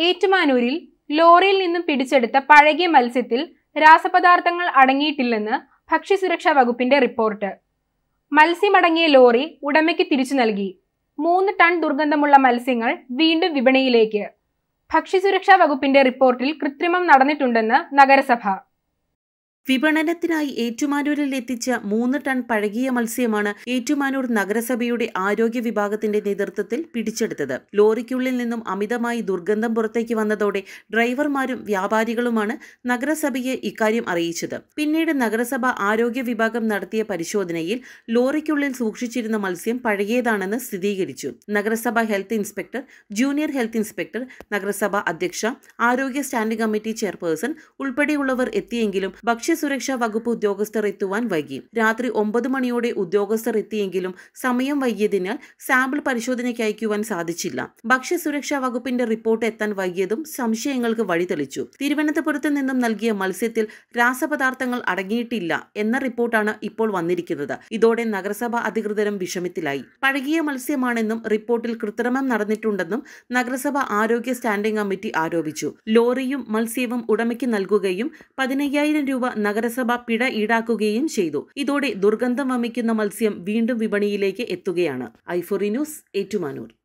ഏറ്റുമാനൂരിൽ ലോറിയിൽ നിന്നും പിടിച്ചെടുത്ത പഴകിയ മത്സ്യത്തിൽ രാസപദാർത്ഥങ്ങൾ അടങ്ങിയിട്ടില്ലെന്ന് ഭക്ഷ്യസുരക്ഷാ വകുപ്പിന്റെ റിപ്പോർട്ട് മത്സ്യമടങ്ങിയ ലോറി ഉടമയ്ക്ക് തിരിച്ചു നൽകി മൂന്ന് ടൺ ദുർഗന്ധമുള്ള മത്സ്യങ്ങൾ വീണ്ടും വിപണിയിലേക്ക് ഭക്ഷ്യസുരക്ഷാ വകുപ്പിന്റെ റിപ്പോർട്ടിൽ കൃത്രിമം നടന്നിട്ടുണ്ടെന്ന് നഗരസഭ വിപണനത്തിനായി ഏറ്റുമാനൂരിൽ എത്തിച്ച മൂന്ന് ടൺ പഴകിയ മത്സ്യമാണ് ഏറ്റുമാനൂർ നഗരസഭയുടെ ആരോഗ്യ വിഭാഗത്തിന്റെ നേതൃത്വത്തിൽ പിടിച്ചെടുത്തത് ലോറിക്കുള്ളിൽ നിന്നും അമിതമായി ദുർഗന്ധം പുറത്തേക്ക് വന്നതോടെ ഡ്രൈവർമാരും വ്യാപാരികളുമാണ് നഗരസഭയെ ഇക്കാര്യം അറിയിച്ചത് പിന്നീട് നഗരസഭ ആരോഗ്യ വിഭാഗം നടത്തിയ പരിശോധനയിൽ ലോറിക്കുള്ളിൽ സൂക്ഷിച്ചിരുന്ന മത്സ്യം പഴകിയതാണെന്ന് സ്ഥിരീകരിച്ചു നഗരസഭ health inspector junior health inspector നഗരസഭ അധ്യക്ഷ ആരോഗ്യ സ്റ്റാൻഡിംഗ് കമ്മിറ്റി ചെയർപേഴ്സൺ ഉൾപ്പെടെയുള്ളവർ എത്തിയെങ്കിലും ഭക്ഷ്യസുരക്ഷാ വകുപ്പ് ഉദ്യോഗസ്ഥർ എത്തുവാൻ വൈകി രാത്രി ഒമ്പത് മണിയോടെ ഉദ്യോഗസ്ഥർ എത്തിയെങ്കിലും സമയം വൈകിയതിനാൽ സാമ്പിൾ പരിശോധനയ്ക്ക് അയക്കുവാൻ സാധിച്ചില്ല ഭക്ഷ്യസുരക്ഷാ വകുപ്പിന്റെ റിപ്പോർട്ട് എത്താൻ വൈകിയതും സംശയങ്ങൾക്ക് വഴിതെളിച്ചു തിരുവനന്തപുരത്ത് നിന്നും നൽകിയ മത്സ്യത്തിൽ രാസപദാർത്ഥങ്ങൾ അടങ്ങിയിട്ടില്ല എന്ന റിപ്പോർട്ടാണ് ഇപ്പോൾ വന്നിരിക്കുന്നത് ഇതോടെ നഗരസഭ അധികൃതരും വിഷമത്തിലായി പഴകിയ മത്സ്യമാണെന്നും റിപ്പോർട്ടിൽ കൃത്രിമം നടന്നിട്ടുണ്ടെന്നും നഗരസഭ ആരോഗ്യ സ്റ്റാൻഡിംഗ് കമ്മിറ്റി ആരോപിച്ചു ലോറിയും മത്സ്യവും ഉടമയ്ക്ക് നൽകുകയും പതിനയ്യായിരം രൂപ നഗരസഭ പിഴ ഈടാക്കുകയും ചെയ്തു ഇതോടെ ദുർഗന്ധം വമിക്കുന്ന മത്സ്യം വീണ്ടും വിപണിയിലേക്ക് എത്തുകയാണ് ഐഫോറി ന്യൂസ് ഏറ്റുമാനൂർ